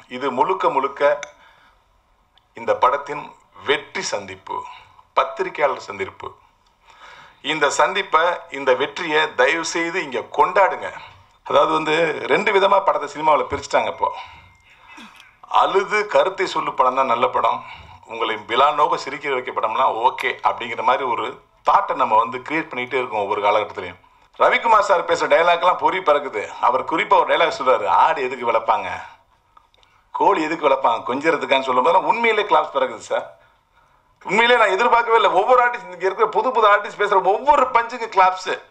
இது முழுக்க முழுக்க இந்த படத்தின் வெற்றி சந்திப்பு பத்திரிகையாளர் சந்திப்பு இந்த சந்திப்பை இந்த வெற்றியை தயவு செய்து இங்கே கொண்டாடுங்க அதாவது வந்து ரெண்டு விதமாக படத்தை சினிமாவில் பிரிச்சுட்டாங்க இப்போ அழுது கருத்தை சொல்லு படம் தான் நல்ல படம் உங்களை விழா நோக்க சிரிக்க வைக்க படம்லாம் ஓகே அப்படிங்கிற மாதிரி ஒரு தாட்டை நம்ம வந்து கிரியேட் பண்ணிகிட்டே இருக்கோம் ஒவ்வொரு காலகட்டத்திலையும் ரவிக்குமார் சார் பேசுகிற டைலாக்லாம் பொறி பறக்குது அவர் குறிப்பாக ஒரு டைலாக் சொல்றாரு ஆடு எதுக்கு வளர்ப்பாங்க கோழி எதுக்கு வளர்ப்பாங்க கொஞ்சிறதுக்கான்னு சொல்லும் போது உண்மையிலே கிளாஸ் பிறகுது சார் உண்மையிலே நான் எதிர்பார்க்கவே இல்லை ஒவ்வொரு ஆர்டிஸ்ட் இங்கே இருக்கிற புது புது ஆர்டிஸ்ட் பேசுகிற ஒவ்வொரு பஞ்சுக்கு கிளாப்ஸு